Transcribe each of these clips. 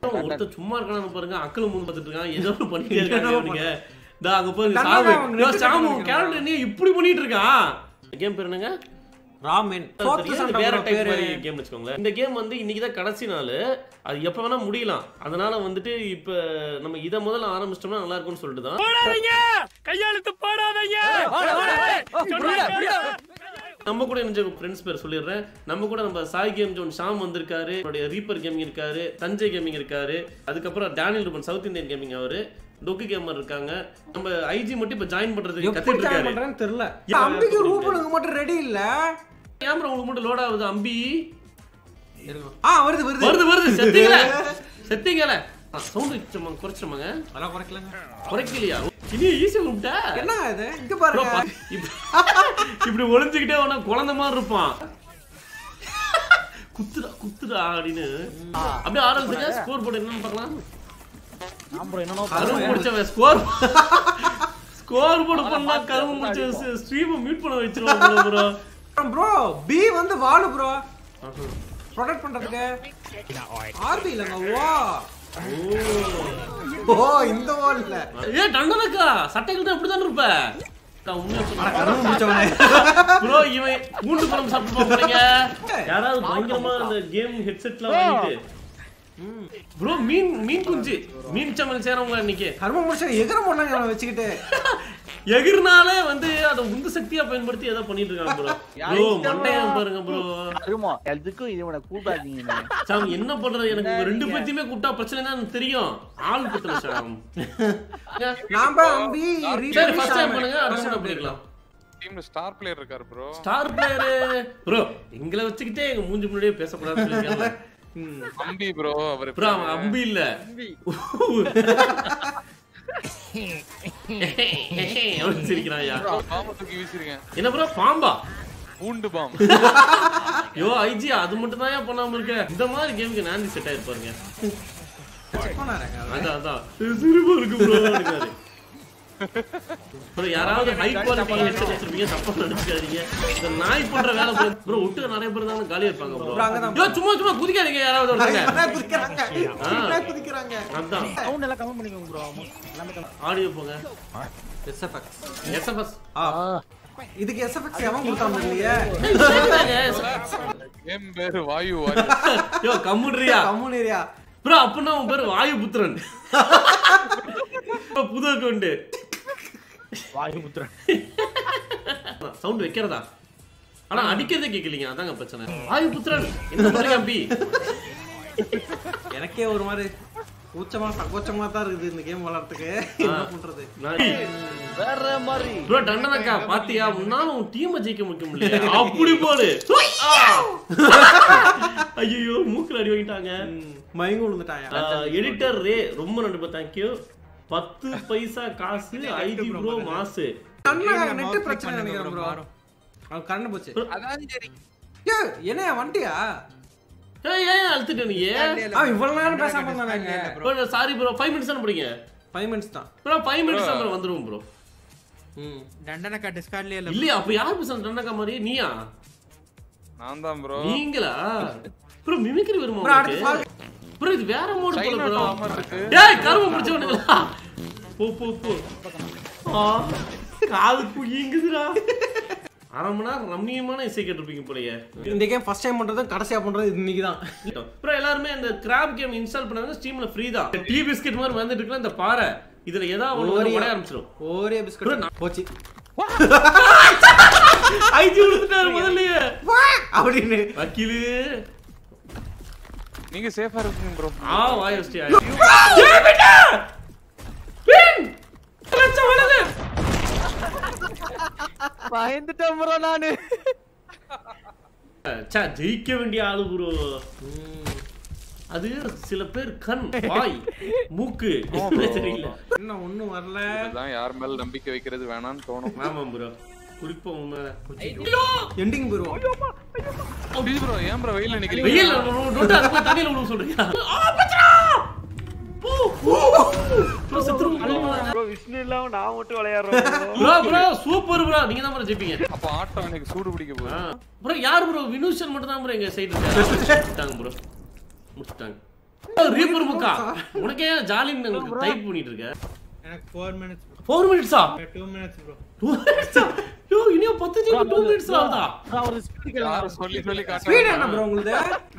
ஒருத்தர் சும்மா இருக்கானு பாருங்க அக்கல மூணு பார்த்துட்டு இருக்கான் ஏதோ ஒண்ணு பண்ணிட்டே இருக்காங்க இவனுங்க இதா அங்க பாருங்க தண்டனை சாமு அவங்க இதோ நெட்டு சாமு கட்டுறாங்க. கேரக்டர் நீ இப்படி பண்ணிட்டு இருக்கான் கேம் பேர் என்னங்க ராமன் தெரியாது, இது வேற டைப் மாதிரி கேம் வச்சுக்கோங்களேன் இந்த கேம் வந்து இன்னைக்கு தான் கடைசி நாள் அது எப்ப வேணா முடியலாம் அதனால வந்துட்டு இப்ப நம்ம இத முதல்ல ஆரம்பிச்சிட்டோம்னா நல்லா இருக்கும்னு சொல்லிட்டு தான் கையெழுத்து போடாதீங்க நம்ம கூட இணைஞ்ச ஃப்ரெண்ட்ஸ் பேர் சொல்லிடுறேன் நம்ம கூட நம்ம சாய் கேம் ஜோன் ஷாம் வந்திருக்காரு நம்மளுடைய ரீப்பர் கேமிங் இருக்காரு தஞ்சை கேமிங் இருக்காரு அதுக்கப்புறம் Daniel Ruban South Indian gaming அவரு டொக்கு கேமர் இருக்காங்க நம்ம ஐஜி மட்டும் இப்ப ஜாயின் பண்றதுக்கு எப்படி கத்துட்டு ஜாயின் இருக்காரு பண்றேன்னு தெரியல ஏன் அம்பிக்கு புரியல? ரூபனுக்கு மட்டும் ரெடி இல்ல கேமரா உங்களுக்கு மட்டும் லோட் ஆகுது அம்பி ஆ வருது வருது வருது வருது செத்தீங்களே செத்தீங்களே சவுண்ட் குறைச்சிருமாங்க அதெல்லாம் குறைக்கலங்க குறைக்கலையா இனி ஈஸியா விட்டா என்ன இது இங்க Bro, பாருங்க பா- இப்ப- இப்படி ஒளிஞ்சுக்கிட்டே உன குழந்தை மாதிரி இருப்பான் குத்துடா குத்துடா அப்படின்னு அப்படியே ஆரம்பிச்சுங்க ஸ்கோர் போர்டு என்னன்னு பார்க்கலாம் கரும்பு முடிச்சவன் ஸ்கோர் ஸ்கோர் போர்டு பண்ணா கரும்பு முடிச்ச ஸ்ட்ரீம் மியூட் பண்ண வச்சிருவாங்க ப்ரோ ப்ரோ பி வந்து வாலு ப்ரோ ப்ரொடெக்ட் பண்றதுக்கு ஆர்பி இல்லங்க வா ஓ இந்த வால் இல்ல ஏ டண்டனக்கா சட்டைகள் தான் இப்படிதான் இருப்ப நான் உண்மையா சொல்றேன். கரும்பு முடிச்சவனே ப்ரோ இவன் பூண்டு பழம் சாப்பிட்டு போறீங்க யாராவது பயங்கரமா அந்த கேம் ஹெட்செட்லாம் வாங்கிட்டு ப்ரோ மீன் மீன் குஞ்சு மீன் சமையல் சேரவங்க இன்னைக்கு கரும்பு முடிச்சவன் எகிற போனாங்க அவனை வச்சுக்கிட்டு எகிர்னாலே வந்து அதை உந்து சக்தியா பயன்படுத்தி ஏதோ பண்ணிட்டு இருக்காங்க ப்ரோ ப்ரோ மண்டையா பாருங்க ப்ரோ அருமா எதுக்கும் இவனை கூட்டாதீங்க நீங்க. சாம் என்ன பண்றது எனக்கு உங்க ரெண்டு பேத்தையுமே கூப்பிட்டா பிரச்சனை தான் எனக்கு தெரியும் ஆள் பத்தல சாம் நாம அம்பி சரி ஃபர்ஸ்ட் டைம் பண்ணுங்க அடுத்த டைம் பண்ணிக்கலாம் டீம்ல ஸ்டார் பிளேயர் இருக்காரு ப்ரோ ஸ்டார் பிளேயர் ப்ரோ எங்களை வச்சுக்கிட்டே எங்க மூஞ்சி முன்னாடியே பேசக்கூடாதுன்னு சொல்லிருக்காங்க அம்பி ப்ரோ அவர் ப்ரோ அவன் அம்பி இல்ல அவன் சிரிக்கிறான் ஐயா பாம்பை தூக்கி வீசிருக்கேன் என்ன ப்ரோ பாம்பா பூண்டு பாம் யோ ஐஜி அது மட்டும் தான் பண்ணாம இருக்க இந்த மாதிரி கேமுக்கு நாந்தி செட் ஆயிருப்பாருங்க அதான் அதான் சிரிப்பா இருக்கு ப்ரோ இருக்காரு ப்ரோ யாராவது ஹை குவாலிட்டி ஹெட்செட் வச்சிருப்பீங்க தப்பா நினைச்சுக்காதீங்க இந்த நாய் பண்ற வேலை ப்ரோ ஒட்டுக்க நிறைய பேர் தான் காலியா இருப்பாங்க ப்ரோ Bro, அங்கதான் யோ சும்மா சும்மா குதிக்காதீங்க யாராவது ஒருத்தங்க என்ன குதிக்கிறாங்க ஆ. என்ன குதிக்கிறாங்க அதான் Sound எல்லாம் கம்மி பண்ணிக்கோங்க bro. எல்லாமே கம்மி. ஆடியோ போங்க எஸ்எஃப்எக்ஸ் எஸ்எஃப்எஸ் ஆ இதுக்கு எஸ்எஃப்எக்ஸ் எவன் கொடுத்தாம இல்லையே என் பேரு வாயு வாயு யோ கம்முடுறியா கம்முன் ஏரியா ப்ரோ அப்படின்னா உன் பேர் வாயுபுத்திரன் புது அக்கௌண்ட் வாயுபுத்திரன். சவுண்ட் வைக்கிறதா ஆனா அடிக்கிறதே கேட்கலீங்க அதாங்க பிரச்சனை வாயுபுத்திரன் இந்த மாதிரி அம்பி எனக்கே ஒரு மாதிரி கூச்சமா சகோச்சமா தான் இருக்குது இந்த கேம் விளையாடுறதுக்கு என்ன பண்றது வேற மாதிரி ப்ரோ டண்டனக்கா பாத்தியா முன்னாலும் உன் டீமை ஜெயிக்க முடிக்க முடியல அப்படி போடு ஐயோ மூக்குல அடி வாங்கிட்டாங்க ம், மயங்க விழுந்துட்டாயா எடிட்டர் ரே ரொம்ப நன்றி தேங்க்யூ பத்து பைசா காசு ஐடி ப்ரோ மாசு கண்ணா நெட் பிரச்சனை நினைக்கிறேன் ப்ரோ அவன் கண்ணு போச்சு அதான் சரி ஏ என்னையா வண்டியா ஏய் ஏன் அழுத்துட்ட நீ அவன் இவ்வளவு நேரம் பேசாம இருந்தாங்க சாரி ப்ரோ ஃபைவ் மினிட்ஸ் தான் படிங்க ஃபைவ் மினிட்ஸ் தான் ப்ரோ ஃபைவ் மினிட்ஸ் தான் வந்துருவோம் ப்ரோ ம் தண்டனக்கா டிஸ்கார்ட்லயே இல்ல இல்லையா அப்ப யார் பேசுறது டண்டனக்கா மாதிரி நீயா நான் தான் ப்ரோ நீங்களா ப்ரோ மிமிக்ரி வருமா ப்ரோ அடுத்து உங்களுக்கு fall ப்ரோ இது வேற மோடு போல சைனா ப்ரோ டாமர் இருக்கு டேய் கரும்பு பிடிச்சவனுங்களா போ போ போ ஆ, காது குயிங்குதுடா அரை மணி நேரம் ரம்மியமான இசை கேட்டிருப்பீங்க போலயே இந்த கேம் ஃபர்ஸ்ட் டைம் பண்றதும் கடைசியா பண்றது இன்னைக்கு தான் அப்புறம் எல்லாருமே இந்த கிராப் கேம் இன்ஸ்டால் பண்ணாங்க ஸ்டீம்ல ஃப்ரீ தான் டீ பிஸ்கட் மாதிரி வந்துட்டு இருக்கலாம் இந்த பாறை இதுல ஏதாவது ஒண்ணு வந்து ஒரே- உடைய ஆரம்பிச்சிடும் ஒரே பிஸ்கட் போச்சு ஐஜி விழுந்துட்டாரு முதல்லயே அப்படின்னு வக்கீலு நீங்க சேஃபா இருக்கீங்க ப்ரோ ஆ வாய் வச்சிட்டியா பயந்துட்டேன் bro நானு சா ஜெயிக்க வேண்டிய ஆளு ப்ரோ அது சில பேர் கண் வாய் மூக்கு எதுவுமே தெரியல என்ன ஒண்ணும் வரல இதுதான் யார் மேல நம்பிக்கை வைக்கிறது வேணாம்னு தோணும் ஆமாம் ப்ரோ குறிப்பா உங்க மேல எண்டிங் போயிருவோம் ப்ளீஸ் ப்ரோ ஏன் ப்ரோ வெயில்ல நிக்கிறீங்க வெயில் நோட்டு அது போய் தண்ணியில விழுக சொல்றீங்க ஆ, பச்சரா! பூ, பூ. bro, செத்துருவோம் bro. bro விஷ்ணு இல்லாம நான் மட்டும் விளையாடுறேன் bro, bro, சூப்பர் ப்ரோ நீங்க தான் ப்ரோ ஜெயிப்பீங்க அப்ப ஆட்டம் எனக்கு சூடு பிடிக்க ஆ. போகுது ப்ரோ யார் ப்ரோ வினூஷன் மட்டும் தான் ப்ரோ எங்க சைடு இருக்காங்க ப்ரோ முடிச்சிட்டாங்க ரீப்பர் முக்கா உனக்கே ஜாலின்னு டைப் பண்ணிட்டு இருக்க எனக்கு 4 மினிட்ஸ் ஃபோர் மினிட்ஸா 2 மினிட்ஸ் ப்ரோ டூ மினிட்ஸா யோ இன்னும் பத்து ஜிபி டூ மினிட்ஸ் ஆகுதா ஒரு ஸ்பீக்கர் யாரும் சொல்லி சொல்லி ஸ்பீட் என்ன காட்டுறாங்க ப்ரோ உங்களுது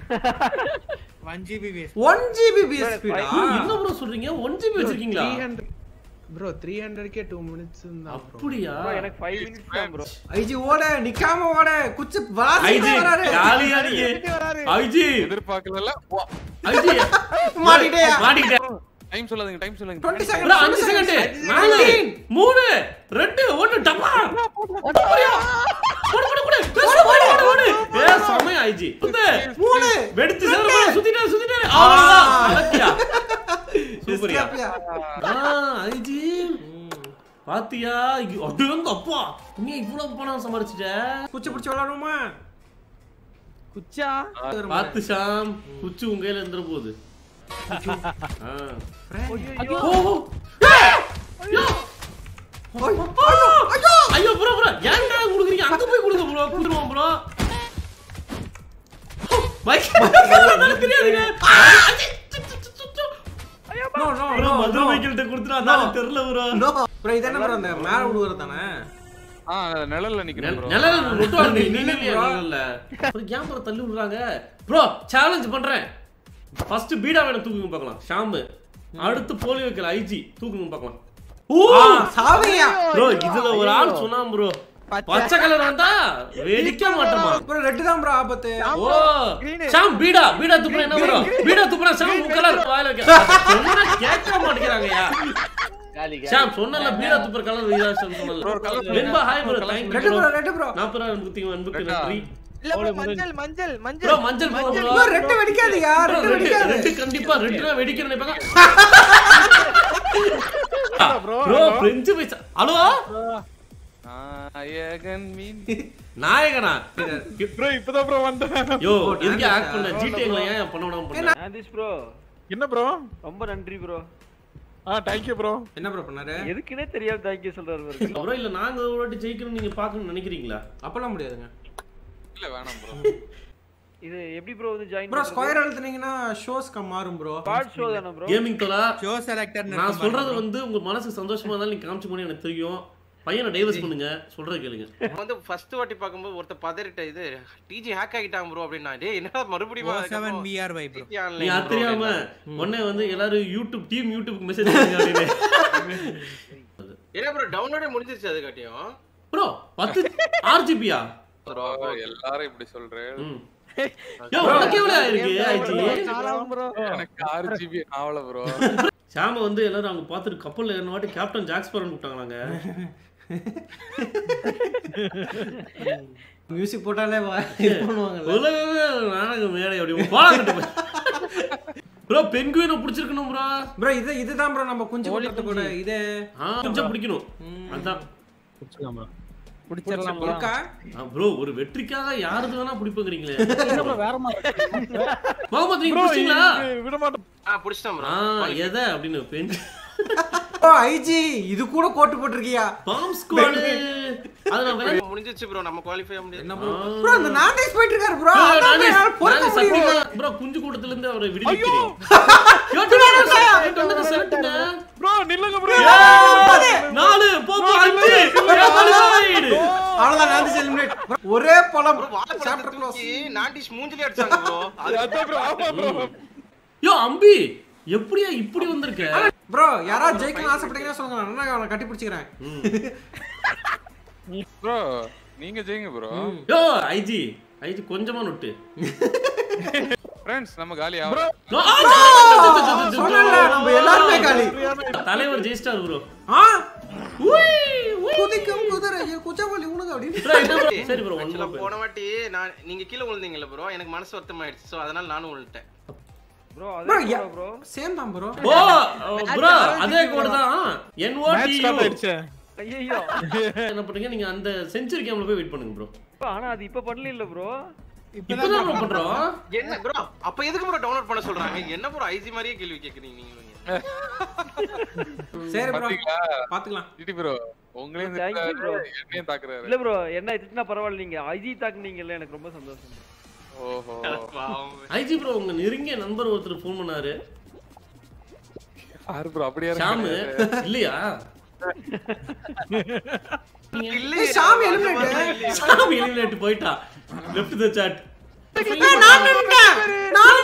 1 ஜிபி பேஸ் 1 ஜிபி பேஸ் ஸ்பீடா என்ன ப்ரோ சொல்றீங்க ஒன் ஜிபி வச்சிருக்கீங்களா ப்ரோ 300 கே 2 மினிட்ஸ் தான் ப்ரோ அப்படியா எனக்கு 5 மினிட்ஸ் தான் ப்ரோ ஐஜி ஓட நிக்காம ஓட குச்சி ஐஜி வாசி வராரு ஜாலியா நீங்க ஐஜி எதிர்பார்க்கல ஐஜி மாட்டிட்டேயா மாட்டிக்கிட்டேன் டைம் சொல்லாதீங்க டைம் சொல்லுங்க 20 bro, செகண்ட் அஞ்சு செகண்ட் நாலு மூணு ரெண்டு ஒண்ணு டப்பா அப்படியா? போடு, போடு, போடு. ஓடு, ஓடு, ஓடு, ஓடு. ஏ, செமையா ஐஜி. சுத்து. மூணு வெடிச்சு சேர போற, சுத்திட்டே, சுத்திட்டே. அவ்வளவுதான். அலக்கியா. சூப்பர்யா. ஆ, ஐஜி. பாத்தியா ஐயோ, அடேங்க அப்பா நீ இவ்வளவு பணம் சம்பாரிச்சிட்ட குச்சி பிடிச்சி விளையாடுமா குச்சா பார்த்து ஷாம் குச்சி உங்க கையில இருந்துற போகுது ஆ. ஐயோ ஓ, ஓ. ஏய்! ஐயோ! ஐயோ ஐயோ ப்ரோ ப்ரோ ஏன்டா குடுக்குறீங்க அங்க போய் கொடுங்க ப்ரோ குடுறோம் ப்ரோ மைக் தெரியாதுங்க no no bro no Madurai மைக்கிள்ட்ட கொடுத்துட்டா அதான் தெரியல ப்ரோ நோ ப்ரோ இதானே ப்ரோ அந்த மேல விடுறது தானே ஆ நிழல்ல நிக்கிறேன் bro. நிழல் மட்டும் வந்து நின்னு நின்னு bro. நிழல்ல அப்புறம் ஏன் ப்ரோ தள்ளி விடுறாங்க ப்ரோ சேலஞ்ச் பண்றேன் ஃபர்ஸ்ட் பீடா வேணும் தூக்குங்க பார்க்கலாம் ஷாம்பு அடுத்து போலி வைக்கல ஐஜி தூக்குங்க பார்க்கலாம் ஓ ஆ சாவியா ப்ரோ இதுல ஒரு ஆள் சொன்னான் ப்ரோ பச்சை கலர் வந்தா வெடிக்க மாட்டோமா ப்ரோ ரெட் தான் ப்ரோ ஆபத்து ஓ ஷாம் பீடா பீடா துப்புற என்ன ப்ரோ பீடா துப்புற ஷாம் உன் கலர் வாயில வைக்க சொன்னா கேட்க மாட்டேங்கிறாங்கயா ஷாம் சொன்னல பீடா துப்புற கலர் இதா ஷாம் சொன்னல Venba hi bro thank red you bro red bro நாற்பது ரூபாய் அன்புக்கு அன்புக்கு ரெட்டா? நன்றி இல்ல bro, மஞ்சள் மஞ்சள் ப்ரோ மஞ்சள் மஞ்சள் ப்ரோ ப்ரோ ப்ரோ ரெட் வெடிக்காதீங்க ரெட் ரெட்டு வெடிக்காது ரெட்டு கண்டிப்பா ரெட்டுனா வெடிக்கிற நினைப்பாங்க ப்ரோ பிரெஞ்சு பைசா ஹலோ நாயகன் மீன் நாயகனா ப்ரோ இப்பதான் ப்ரோ வந்தேன் யோ எதுக்கு ஆக்ட் பண்ண ஜிடிஏல ஏன் பண்ண விடாம பண்ண ஆந்திஷ் ப்ரோ என்ன ப்ரோ ரொம்ப நன்றி ப்ரோ ஆ தேங்க்யூ ப்ரோ என்ன ப்ரோ பண்ணாரு எதுக்குன்னே தெரியாம தேங்க்யூ சொல்றாரு பாருங்க ப்ரோ இல்ல நாங்க ஒரு வாட்டி ஜெயிக்கணும் நீங்க பார்க்கணும்னு நினைக்கிறீங்களா அப்பலாம் முடியாதுங்க இல்ல வேணாம் ப்ரோ இது எப்படி ப்ரோ வந்து ஜாயின் ப்ரோ ஸ்கொயர் அழுத்துனீங்கன்னா ஷோஸ் கம் மாறும் ப்ரோ பாட் ஷோ தானே ப்ரோ கேமிங் தோலா ஷோ செலக்டர் நான் சொல்றது வந்து உங்க மனசுக்கு சந்தோஷமா இருந்தாலும் நீங்க காமிச்சு எனக்கு தெரியும் பையனை டைவர்ஸ் பண்ணுங்க சொல்றது கேளுங்க நான் வந்து ஃபர்ஸ்ட் வாட்டி பார்க்கும்போது ஒருத்தர் பதறிட்ட இது டிஜி ஹேக் ஆகிட்டாங்க ப்ரோ அப்படின்னா டேய் என்னடா மறுபடியும் அதுக்கப்புறம் விஆர் வை ப்ரோ TG online நீ அது bro தெரியாம அப்படின்னா. உடனே வந்து எல்லாரும் யூடியூப் டீம் யூடியூப்க்கு மெசேஜ் பண்ணுங்க அப்படின்னு என்ன ப்ரோ டவுன்லோடே முடிஞ்சிருச்சு அது காட்டியும் ப்ரோ பத்து ஆர்ஜிபியா எல்லாரும் இப்படி சொல்றேன் ம் யோ உனக்கு எவ்வளவு ஆயிருக்கு ஆயிடுச்சு ப்ரோ எனக்கு ஆறு ஜிபி ஆவல ப்ரோ ஷாம வந்து எல்லாரும் அவங்க பார்த்துட்டு கப்பல்ல ஏறின வாட்டி கேப்டன் ஜாக்ஸ் பரன் கூப்பிட்டாங்களாங்க மியூசிக் போட்டாலே வா- இது பண்ணுவாங்கல்ல உலகமே நாடக மேடை அப்படி போலாங்கிட்டு ப்ரோ பென்குயினை பிடிச்சிருக்கணும் ப்ரோ ப்ரோ இது இதுதான் ப்ரோ நம்ம குஞ்சு போடுறது கூட இது ஆ கொஞ்சம் பிடிக்கணும் அதான் இருக்கா ப்ரோ ஒரு வெற்றிக்காக யாருக்கு வேணா பிடிப்பங்கிறீங்களே முகமது நீங்க பிடிச்சீங்களா விட மாட்டோம் ஆ புடிச்சிட்டேன் ப்ரோ ஆ எதை அப்படின்னு பெண் ஓ ஐஜி இது கூட கோட்டு போட்டிருக்கியா பாம் ஸ்குவாடு அது நான் விளங்க முடிஞ்சிருச்சு ப்ரோ நம்ம குவாலிஃபை ஆக முடியாது என்ன ப்ரோ ப்ரோ அந்த நான்டேஸ் போயிட்டு இருக்காரு ப்ரோ Bro, அதான் நானே- என்னால பொறுக்க நானே முடியல. சத்தியமா, bro, குஞ்சு கூட்டத்துல இருந்து அவரை விடுவிக்கிறேன். யோ, நானே சார், என்கிட்ட வந்து செலுத்துங்க. ப்ரோ நில்லுங்க ப்ரோ ஏய், நாலு, போ, போ, அஞ்சு, qualified. அவ்வளவுதான் நான் செலிப்ரேட் ஒரே பழம் ப்ரோ வாழைப்பழத்தை சாப்டர் க்ளோஸ் தூக்கி நான்டிஷ் மூஞ்சிலே அடிச்சாங்க ப்ரோ அதான் ப்ரோ ஆமா ப்ரோ யோ, அம்பி எப்படியா இப்படி வந்திருக்க ப்ரோ யாராவது ஜெயிக்கணும்னு ஆசைப்பட்டீங்கன்னா சொல்லுங்க நான் அவனை கட்டி பிடிச்சிக்கிறேன் ப்ரோ நீங்க ஜெயிங்க ப்ரோ யோ ஐஜி ஐஜி கொஞ்சமா நொட்டு ஃப்ரெண்ட்ஸ் நம்ம காலி ஆகும் நோ, ஆ, so, so, so, so, so, so. சொன்னேன்ல, நம்ம எல்லாருமே காலி தலைவர் ஜெயிச்சிட்டாரு ப்ரோ ஆ குதிக்கும் குதிரை ஐயோ, குச்சவள்ளி உனக்கு அப்படின்னு சரி ப்ரோ ஒன் ஆக்சுவலா போன வாட்டி நான் நீங்க கீழ விழுந்தீங்கல்ல ப்ரோ எனக்கு மனசு வருத்தம் ஆயிடுச்சு சோ அதனால நானும் விழுந்துட்டேன் ப்ரோ ப்ரோ அதே ப்ரோ சேம் தான் ப்ரோ ஓ ப்ரோ அதே கோட் தான் என்ஓடியூ ஐயோ என்ன பண்றீங்க நீங்க அந்த செஞ்சுரி கேம்ல போய் வெயிட் பண்ணுங்க ப்ரோ ஆனா அது இப்ப பண்ணல இல்ல ப்ரோ இப்பதான் ப்ரோ பண்றோம் என்ன ப்ரோ அப்ப எதுக்கு ப்ரோ டவுன்லோட் பண்ண சொல்றாங்க என்ன ப்ரோ ஐஜி மாதிரியே கேள்வி கேக்குறீங்க நீங்க சரி ப்ரோ பாத்தீங்களா பாத்துக்கலாம் ஜிடி ப்ரோ உங்களையும் Thank you, bro. திட்டுறாரு, என்னையும் தாக்குறாரு இல்ல ப்ரோ என்ன திட்டினா பரவாயில்ல நீங்க ஐஜி தாக்குனீங்கல்ல எனக்கு ரொம்ப சந்தோஷம் ஓஹோ ஐஜி ப்ரோ உங்க நெருங்கிய நண்பர் ஒருத்தர் ஃபோன் பண்ணாரு யாரு ப்ரோ அப்படியே ஷாமு இல்லையா இல்லையே, சாமி அந்த eliminate. மாதிரிலாம் இல்லையே. சாமி எலிமினேட் போயிட்டா லெஃப்ட் த சாட் நான் நின்னுட்டேன். நான்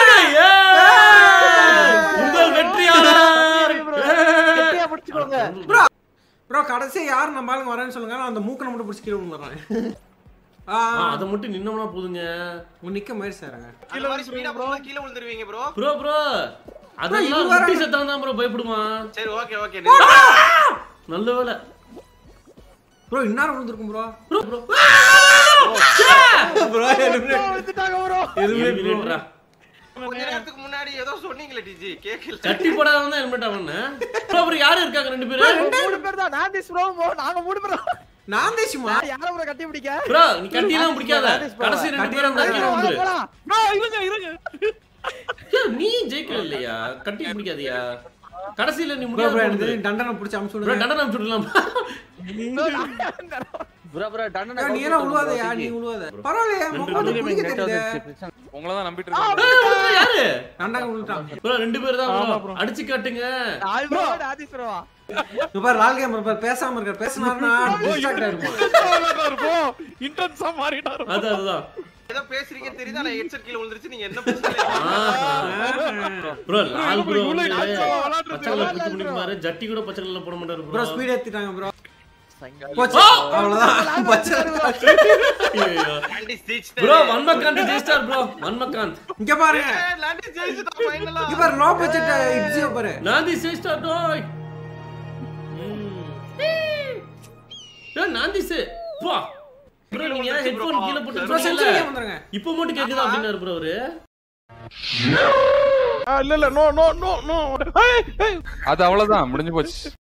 உங்கள் வெற்றியாளர் கெட்டியா பிடிச்சுக்கோங்க ப்ரோ ப்ரோ கடைசி யார் நம்ம ஆளுங்க வரேன்னு சொல்லுங்க நான் அந்த மூக்கனை மட்டும் பிடிச்சி கீழே விழுந்துறேன் ஆ அதை மட்டும் நின்னோம்னா போதுங்க உங்க நிக்க மாதிரி சாருங்க அந்த மாதிரி speed ஆ போனா கீழே விழுந்துருவீங்க bro. ப்ரோ ப்ரோ அதெல்லாம் இது வேற- முட்டி சத்தம் தான் ப்ரோ பயப்படுமா சரி ஓகே ஓகே நல்ல வேலை ப்ரோ இன்னாரம் விழுந்திருக்கும் bro bro bro bro eliminate வந்துட்டாங்க ப்ரோ எலிமினேட்டரா கொஞ்ச நேரத்துக்கு முன்னாடி ஏதோ சொன்னீங்களே டிஜி கேக்கல சட்டி போடாதான் தான் ஹெல்மெட் ஆவண்ணே ப்ரோ அப்புறம் யாரு இருக்காங்க ரெண்டு பேரும் மூணு பேர் தான் நான் திஸ் ப்ரோ நாங்க மூணு பேர் தான். நான் தேசிமா யார ப்ரோ கட்டி பிடிக்க ப்ரோ நீ கட்டிலாம் பிடிக்காத கடைசி ரெண்டு பேரும் கட்டிலாம் கீழே வாங்க, வந்துரு போலாம். ப்ரோ இருங்க இருங்க ஏய், நீ ஜெயிக்கல இல்லையா கட்டி பிடிக்காதியா கடைசியில நீ ப்ரோ ப்ரோ முடியாது எனக்கு தண்டனை பிடிச்சி அமுச்சு ப்ரோ விடுங்க தண்டனை அனுப்பிச்சுடலாம் ப்ரோ ப்ரோ தண்டனை நீ என்ன உழுவாதயா நீ உழுவாத பரவாயில்லையே முகத்தை குளிக்க தெரியல உங்களை தான் நம்பிட்டு இருக்கேன் ஏய், யாரு தண்டனை விழுட்டான் ப்ரோ ரெண்டு பேர் தான் bro. அடிச்சு காட்டுங்க நாலு ப்ரோ ஆதிஸ் ப்ரோ இங்க பாரு லால் கேமரா பாரு பேசாம இருக்க பேசினாருன்னா டிஸ்ட்ராக்ட் ஆயிருப்பான் ப்ரோ இன்டென்ஸா மாறிட்டாரு அது அதுதான் ஏதோ பேசுறீங்க தெரியுதா நான் ஹெட்செட் கீழ விழுந்துருச்சு நீங்க என்ன பேசுறீங்க ப்ரோ லால் ப்ரோ இவ்வளவு வந்து காய்ச்சலா விளையாடுறது பச்சை கலர் குத்தி பண்ணிருப்பாரு ஜட்டி கூட பச்சை கலர்ல போட மாட்டாரு ப்ரோ ப்ரோ ஸ்பீட் ஏத்திட்டாங்க ப்ரோ போச்சு ஆ! அவ்வளவுதான் பச்சை லாண்டி ஜெயிச்சிட்டாரு. ப்ரோ வன்மகாந்த் ஜெயிஸ்டார் ப்ரோ வன்மகாந்த் இங்க பாருங்க ஏய், லாண்டி ஜெயிச்சிட்டா ஃபைனலா இங்க பாரு லோ பட்ஜெட் இட்ஸியோ பாரு நாந்தி ஜெயிஸ்டார் டோய் ஏ நாந்தி சே பா ப்ரோ நீங்க ஹெட்போன் கீழ போட்டு ப்ரோ இல்ல சென்சுரி வந்துருங்க இப்போ மட்டும் கேக்குதா அப்படினாரு ப்ரோ அவரு இல்ல இல்ல நோ நோ நோ நோ அது அவ்வளவுதான் முடிஞ்சு போச்சு